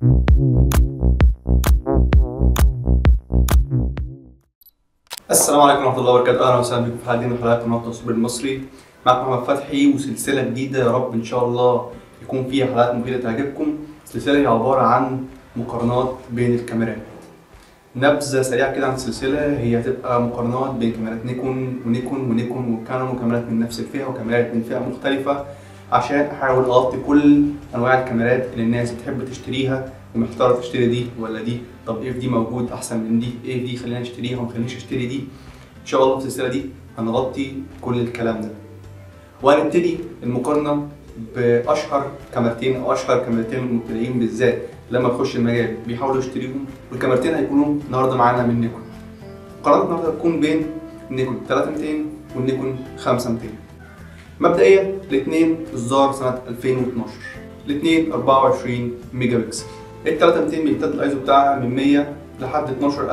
السلام عليكم ورحمة الله وبركاته، أهلا وسهلا بكم في حلقة من حلقات قناة التصوير المصري، معكم محمد فتحي وسلسلة جديدة يا رب إن شاء الله يكون فيها حلقات مفيدة تعجبكم، السلسلة هي عبارة عن مقارنات بين الكاميرات. نبذة سريعة كده عن السلسلة هي هتبقى مقارنات بين كاميرات نيكون ونيكون ونيكون وكانون وكاميرات من نفس الفئة وكاميرات من فئة مختلفة عشان أحاول أغطي كل أنواع الكاميرات اللي الناس بتحب تشتريها ومحتارة تشتري دي ولا دي طب ايه في دي موجود احسن من دي ايه في دي خلينا نشتريها وما خلينيش اشتري دي ان شاء الله في السلسله دي هنغطي كل الكلام ده وهنبتدي المقارنه باشهر كاميرتين او اشهر كاميرتين المبتدئين بالذات لما تخش المجال بيحاولوا يشتريهم والكاميرتين هيكونوا النهارده معانا من نيكون مقارنه النهارده هتكون بين النيكون 3200 والنيكون 5200 مبدئيا الاثنين اصدار سنه 2012 الاثنين 24 ميجا بكسل ال 3200 بيمتد الايزو بتاعها من 100 لحد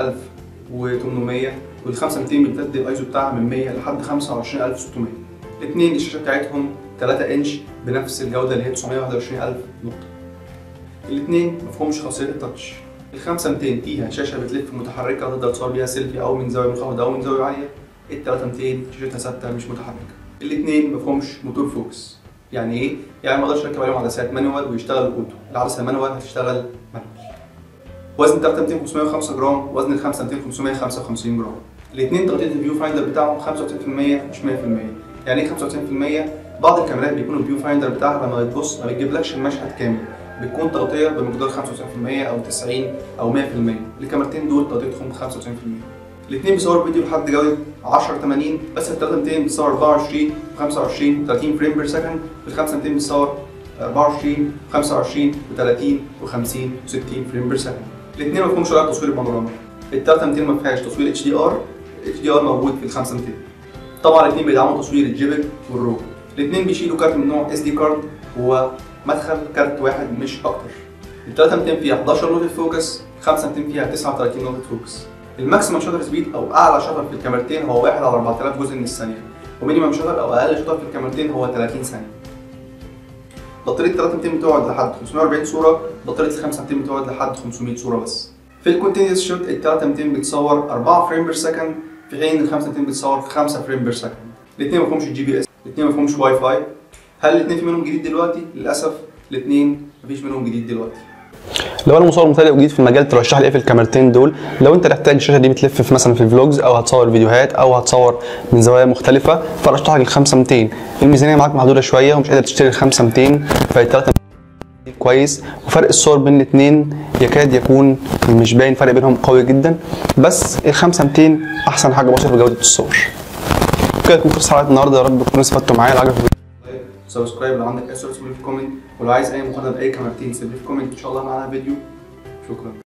12800 وال 5200 بيمتد الايزو بتاعها من 100 لحد 25600 الاثنين الشاشه بتاعتهم 3 انش بنفس الجوده اللي هي 921000 نقطه الاثنين مفهومش خاصيه التاتش ال 5200 فيها شاشه بتلف متحركه تقدر تصور بيها سيلفي او من زاويه منخفضه او من زاويه عاليه ال 3200 شاشتها ثابته مش متحركه الاثنين مفهومش موتور فوكس يعني ايه؟ يعني ما اقدرش اركب عليهم عدسات مانوال ويشتغل اوتو، العدسه المانوال هتشتغل مانوال. وزن 3200 505 جرام، وزن ال 5200 555 جرام. الاثنين تغطيه الفيو فايندر بتاعهم 95% مش 100%. يعني ايه 95%؟ بعض الكاميرات بيكون الفيو فايندر بتاعها لما بتبص ما بتجيبلكش المشهد كامل، بتكون تغطيه بمقدار 95% او 90 او 100%. الكاميرتين دول تغطيتهم 95%. الاثنين بيصوروا فيديو لحد جوده 10 80 بس ال 3200 بتصور 24 25 30 فريم بير سكند وال 5200 بتصور 24 25 و30 و50 و60 فريم بير سكند الاثنين ما فيهمش ولا تصوير بانوراما ال 3200 ما فيهاش تصوير اتش دي ار اتش دي ار موجود في ال 5200 طبعا الاثنين بيدعموا تصوير الجيبك والرو الاثنين بيشيلوا كارت من نوع اس دي كارد هو مدخل كارت واحد مش اكتر ال 3200 فيها 11 نقطه فوكس 5200 فيها 39 نقطه فوكس الماكسيمم شاتر سبيد او اعلى شاتر في الكاميرتين هو 1 على 4000 جزء من الثانيه ومينيمم شاتر او اقل شاتر في الكاميرتين هو 30 ثانيه بطاريه 3200 بتقعد لحد 540 صوره بطاريه ال 5200 بتقعد لحد 500 صوره بس في الكونتينيوس شوت ال 3200 بتصور 4 فريم بير سكند في حين ال 5200 بتصور 5 فريم بير سكند الاثنين ما فيهمش جي بي اس الاثنين ما فيهمش واي فاي هل الاثنين في منهم جديد دلوقتي للاسف الاثنين مفيش منهم جديد دلوقتي لو انا مصور مبتدئ وجديد في المجال ترشح لي ايه في الكاميرتين دول لو انت محتاج الشاشه دي بتلف في مثلا في الفلوجز او هتصور فيديوهات او هتصور من زوايا مختلفه فرشح لك ال 5200 الميزانيه معاك محدوده شويه ومش قادر تشتري ال 5200 فال 3 كويس وفرق الصور بين الاثنين يكاد يكون مش باين فرق بينهم قوي جدا بس ال 5200 احسن حاجه بسيطه في جوده الصور كده تكون خلصت حلقه النهارده يا رب تكونوا استفدتوا معايا لو عجبك الفيديو سبسكرايب لو عندك اي سؤال سيبه لي في كومنت ولو عايز اي مقارنه باي كاميرتين سيب لي في كومنت ان شاء الله معانا فيديو شكرا